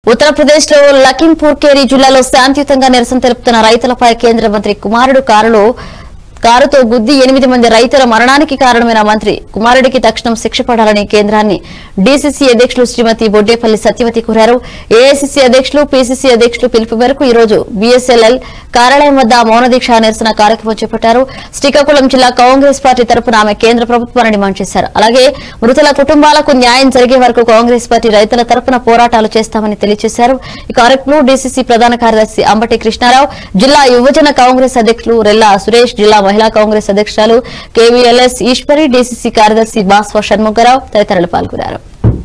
ఉత్తరప్రదేశ్ లో లఖింపూర్ కేరి జిల్లాలో శాంతియుతంగా నిరసన తెలుపుతున్న రైతులపై కేంద్ర మంత్రి కుమారుడు కారులో కారుతో గుద్ది ఎనిమిది మంది రైతుల మరణానికి కారణమైన మంత్రి కుమారుడికి తక్షణం శిక్ష పడాలని కేంద్రాన్ని డీసీసీ అధ్యక్షులు శ్రీమతి బొడ్డేపల్లి సత్యవతి కోరారు ఏఐసీసీ అధ్యక్షులు పీసీసీ అధ్యక్షులు పిలుపు మేరకు ఈ రోజు బీఎస్ఎల్ఎల్ కార్యాలయం వద్ద మౌనదీక్ష నిరసన కార్యక్రమం చేపట్టారు శ్రీకాకుళం జిల్లా కాంగ్రెస్ పార్టీ తరపున ఆమె కేంద్ర ప్రభుత్వాన్ని డిమాండ్ చేశారు అలాగే మృతుల కుటుంబాలకు న్యాయం జరిగే వరకు కాంగ్రెస్ పార్టీ రైతుల తరపున పోరాటాలు చేస్తామని తెలియజేశారు ఈ కార్యక్రమంలో డీసీసీ ప్రధాన కార్యదర్శి అంబటి కృష్ణారావు జిల్లా యువజన కాంగ్రెస్ అధ్యక్షులు రెల్లా సురేష్ జిల్లా మహిళా కాంగ్రెస్ అధ్యక్షురాలు కేవీఎల్ఎస్ ఈశ్వరి డీసీసీ కార్యదర్శి బాస్వ షణ్ముఖరావు తదితరులు పాల్గొన్నారు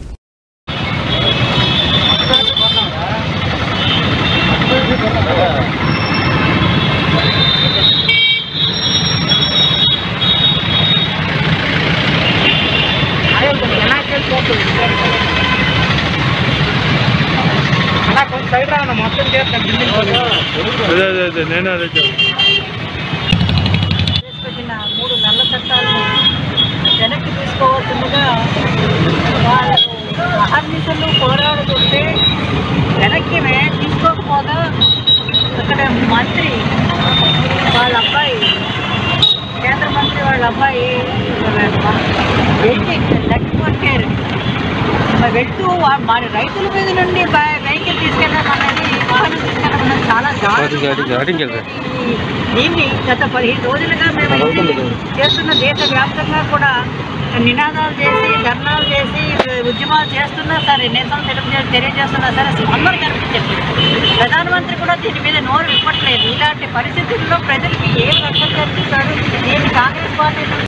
అలా కొంచెం సైడ్ రావన్న మొత్తం చేస్తాను బిల్డింగ్ అదే అదే అదే నేను అదే చెప్తాను. తీసుకొచ్చిన మూడు నల్ల చట్టాలను వెనక్కి తీసుకోవాల్సిందిగా వాళ్ళు అహర్నిశలు పోరాడుతుంటే వెనక్కి వే- తీసుకోకపోగా అక్కడ మంత్రి వాళ్ళ అబ్బాయి కేంద్ర మంత్రి వాళ్ళ అబ్బాయి వెయిటింగ్ లక్ష్మణ్ మరి వెళ్తూ వా- మరి రైతుల మీద నుండి బై- వెహికల్ తీసుకెళ్ళడం అనేది వాహనం తీసుకెళ్ళడం అనేది చాలా దారుణం. దీన్ని గత పదిహేను రోజులుగా మేము ఇది చేస్తున్న దేశవ్యాప్తంగా కూడా నినాదాలు చేసి ధర్నాలు చేసి ఉద్యమాలు చేస్తున్నా సరే నిరసన తెలియ తెలియజేస్తున్నా సరే స్పందన కనిపించట్లేదు ప్రధానమంత్రి కూడా దీని మీద నోరు ఇవ్వట్లేదు ఇలాంటి పరిస్థితుల్లో ప్రజలకి ఏ రక్షణ కల్పిస్తాడు దీన్ని కాంగ్రెస్ పార్టీ